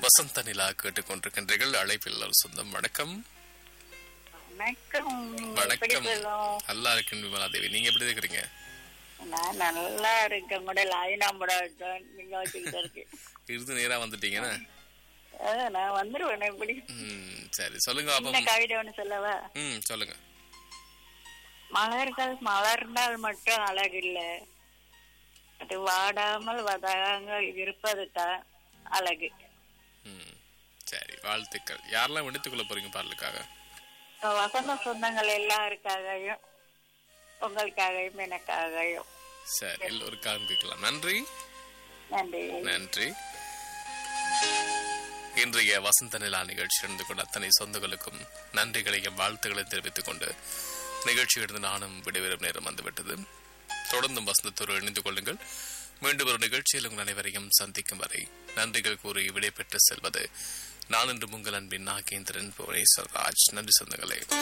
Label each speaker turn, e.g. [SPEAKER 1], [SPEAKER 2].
[SPEAKER 1] வசந்த நிலா கேட்டுக்கொண்டிருக்கின்றீர்கள் அழைப்பில் ஒரு சொந்தம் வணக்கம்
[SPEAKER 2] வணக்கம் எப்படி
[SPEAKER 1] வணக்கம்
[SPEAKER 2] இருக்கோம்?
[SPEAKER 1] நல்லா இருக்கேன் விமலா தேவி நீங்க எப்படி இருக்கிறீங்க
[SPEAKER 2] நான் நல்லா இருக்கேன் கூட லைன் நம்பர் நீங்க வச்சுக்கிட்டு இருக்கு
[SPEAKER 1] இருந்து நேரா வந்துட்டீங்கன்னா
[SPEAKER 2] அஹ், நான் வந்துருவேன் எப்படி
[SPEAKER 1] ம் சரி சொல்லுங்க
[SPEAKER 2] என்ன
[SPEAKER 1] பாப்போம்
[SPEAKER 2] கவிதை ஒண்ணு சொல்லவா
[SPEAKER 1] ம் சொல்லுங்க
[SPEAKER 2] மலர்கள் மலர்ந்தால் மட்டும் அழகில்ல அது வாடாமல் வதாமல் இருப்பது தான் அழகு
[SPEAKER 1] ம் சரி வாழ்த்துக்கள் யாரெல்லாம் விடுத்துக் கொள்ள போறீங்க பாடலுக்காக
[SPEAKER 2] வசந்த சொந்தங்கள் எல்லாருக்காகவும் உங்களுக்காகவும் எனக்காகவும்
[SPEAKER 1] சரி எல்லோருக்காகவும் கேட்கலாம் நன்றி
[SPEAKER 2] நன்றி
[SPEAKER 1] நன்றி இன்றைய வசந்த நிலா நிகழ்ச்சி இருந்து கொண்ட அத்தனை சொந்தங்களுக்கும் நன்றிகளையும் வாழ்த்துக்களையும் தெரிவித்துக் கொண்டு நிகழ்ச்சியிலிருந்து நானும் விடைபெறும் நேரம் வந்துவிட்டது தொடர்ந்தும் வசந்தத்தோடு இணைந்து கொள்ளுங்கள் மீண்டும் ஒரு நிகழ்ச்சியில் உங்கள் அனைவரையும் சந்திக்கும் வரை நன்றிகள் கூறி விடைபெற்று செல்வது நான் இன்று உங்கள் அன்பின் நாகேந்திரன் புவனேஸ்வர் ராஜ் நன்றி சொந்தங்களே